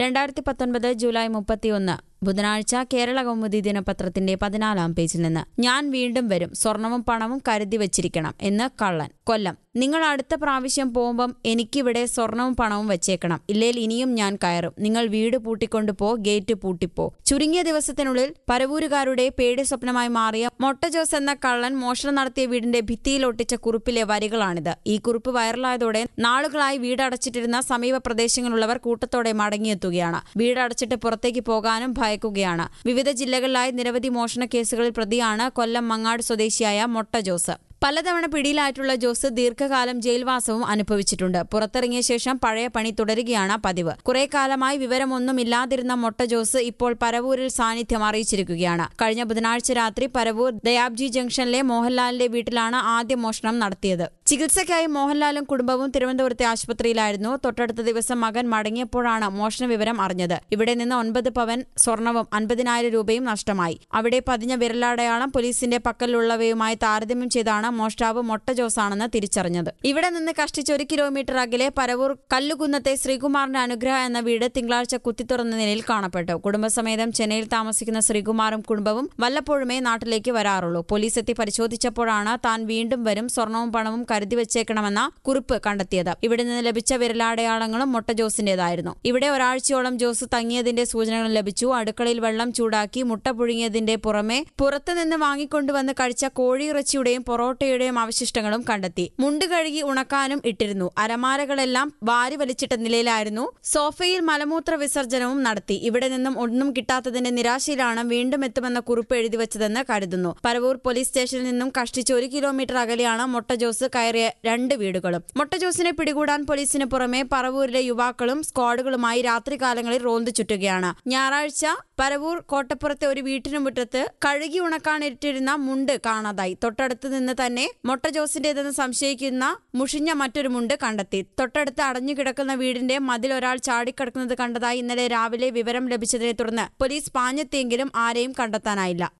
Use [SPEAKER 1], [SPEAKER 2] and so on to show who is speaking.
[SPEAKER 1] രണ്ടായിരത്തി പത്തൊൻപത് ജൂലൈ മുപ്പത്തിയൊന്ന് ബുധനാഴ്ച കേരള കൗമുദി ദിനപത്രത്തിന്റെ പതിനാലാം പേജിൽ നിന്ന് ഞാൻ വീണ്ടും വരും സ്വർണവും പണവും കരുതി വച്ചിരിക്കണം എന്ന് കള്ളൻ കൊല്ലം നിങ്ങൾ അടുത്ത പ്രാവശ്യം പോകുമ്പം എനിക്കിവിടെ സ്വർണവും പണവും വെച്ചേക്കണം ഇല്ലേൽ ഇനിയും ഞാൻ കയറും നിങ്ങൾ വീട് പൂട്ടിക്കൊണ്ടു പോ ഗേറ്റ് പൂട്ടിപ്പോ ചുരുങ്ങിയ ദിവസത്തിനുള്ളിൽ പരവൂരുകാരുടെ പേടി സ്വപ്നമായി മാറിയ മൊട്ട ജോസ് എന്ന കള്ളൻ മോഷണം നടത്തിയ വീടിന്റെ ഭിത്തിയിൽ ഒട്ടിച്ച കുറിപ്പിലെ വരികളാണിത് ഈ കുറിപ്പ് വൈറലായതോടെ നാളുകളായി വീടടച്ചിട്ടിരുന്ന സമീപ പ്രദേശങ്ങളിലുള്ളവർ കൂട്ടത്തോടെ മടങ്ങിയെത്തുകയാണ് വീടടച്ചിട്ട് പുറത്തേക്ക് പോകാനും ഭയക്കുകയാണ് വിവിധ ജില്ലകളിലായി നിരവധി മോഷണ കേസുകളിൽ പ്രതിയാണ് കൊല്ലം മങ്ങാട് സ്വദേശിയായ മൊട്ട ജോസ് പലതവണ പിടിയിലായിട്ടുള്ള ജോസ് ദീർഘകാലം ജയിൽവാസവും അനുഭവിച്ചിട്ടുണ്ട് പുറത്തിറങ്ങിയ ശേഷം പഴയ പണി തുടരുകയാണ് പതിവ് കുറെ കാലമായി വിവരമൊന്നും ഇല്ലാതിരുന്ന മൊട്ട ജോസ് ഇപ്പോൾ പരവൂരിൽ സാന്നിധ്യം അറിയിച്ചിരിക്കുകയാണ് കഴിഞ്ഞ ബുധനാഴ്ച രാത്രി പരവൂർ ദയാബ്ജി ജംഗ്ഷനിലെ മോഹൻലാലിന്റെ വീട്ടിലാണ് ആദ്യ മോഷണം നടത്തിയത് ചികിത്സയ്ക്കായി മോഹൻലാലും കുടുംബവും തിരുവനന്തപുരത്തെ ആശുപത്രിയിലായിരുന്നു തൊട്ടടുത്ത ദിവസം മകൻ മടങ്ങിയപ്പോഴാണ് മോഷണ വിവരം അറിഞ്ഞത് ഇവിടെ നിന്ന് ഒൻപത് പവൻ സ്വർണവും അൻപതിനായിരം രൂപയും നഷ്ടമായി അവിടെ പതിഞ്ഞ വിരലടയാളം പോലീസിന്റെ പക്കലുള്ളവയുമായി താരതമ്യം ചെയ്താണ് മോഷ്ടാവ് മൊട്ട ജോസാണെന്ന് തിരിച്ചറിഞ്ഞത് ഇവിടെ നിന്ന് കഷ്ടിച്ച് ഒരു കിലോമീറ്റർ അകലെ പരവൂർ കല്ലുകുന്നത്തെ ശ്രീകുമാറിന്റെ അനുഗ്രഹ എന്ന വീട് തിങ്കളാഴ്ച കുത്തിത്തുറന്ന നിലയിൽ കാണപ്പെട്ടു കുടുംബസമേതം ചെന്നൈയിൽ താമസിക്കുന്ന ശ്രീകുമാറും കുടുംബവും വല്ലപ്പോഴുമേ നാട്ടിലേക്ക് വരാറുള്ളൂ പോലീസ് എത്തി പരിശോധിച്ചപ്പോഴാണ് താൻ വീണ്ടും വരും സ്വർണവും പണവും കരുതി വെച്ചേക്കണമെന്ന കുറിപ്പ് കണ്ടെത്തിയത് ഇവിടെ നിന്ന് ലഭിച്ച വിരലാടയാളങ്ങളും മൊട്ട ജോസിന്റേതായിരുന്നു ഇവിടെ ഒരാഴ്ചയോളം ജോസ് തങ്ങിയതിന്റെ സൂചനകൾ ലഭിച്ചു അടുക്കളയിൽ വെള്ളം ചൂടാക്കി മുട്ട പുഴുങ്ങിയതിന്റെ പുറമെ പുറത്തുനിന്ന് വാങ്ങിക്കൊണ്ടുവന്ന് കഴിച്ച കോഴിയിറച്ചിയുടെയും പൊറോട്ടയുടെയും അവശിഷ്ടങ്ങളും കണ്ടെത്തി മുണ്ട് കഴുകി ഉണക്കാനും ഇട്ടിരുന്നു അരമാരകളെല്ലാം വാരി വലിച്ചിട്ട നിലയിലായിരുന്നു സോഫയിൽ മലമൂത്ര വിസർജനവും നടത്തി ഇവിടെ നിന്നും ഒന്നും കിട്ടാത്തതിന്റെ നിരാശയിലാണ് വീണ്ടും എത്തുമെന്ന കുറിപ്പ് എഴുതി വെച്ചതെന്ന് കരുതുന്നു പരവൂർ പോലീസ് സ്റ്റേഷനിൽ നിന്നും കഷ്ടിച്ച് ഒരു കിലോമീറ്റർ അകലെയാണ് മൊട്ട ജോസ് കയറിയ രണ്ട് വീടുകളും മൊട്ട ജോസിനെ പിടികൂടാൻ പോലീസിന് പുറമെ പറവൂരിലെ യുവാക്കളും സ്ക്വാഡുകളുമായി രാത്രികാലങ്ങളിൽ റോന്ത് ചുറ്റുകയാണ് ഞായറാഴ്ച പരവൂർ കോട്ടപ്പുറത്തെ ഒരു വീട്ടിനു മുറ്റത്ത് കഴുകി ഉണക്കാനിട്ടിരുന്ന മുണ്ട് കാണാതായി തൊട്ടടുത്ത് നിന്ന് തന്നെ മൊട്ട ജോസിന്റേതെന്ന് സംശയിക്കുന്ന മുഷിഞ്ഞ മറ്റൊരു മുണ്ട് കണ്ടെത്തി തൊട്ടടുത്ത് അടഞ്ഞു കിടക്കുന്ന വീടിന്റെ മതിൽ ഒരാൾ ചാടിക്കിടക്കുന്നത് കണ്ടതായി ഇന്നലെ രാവിലെ വിവരം ലഭിച്ചതിനെ തുടർന്ന് പോലീസ് പാഞ്ഞെത്തിയെങ്കിലും ആരെയും കണ്ടെത്താനായില്ല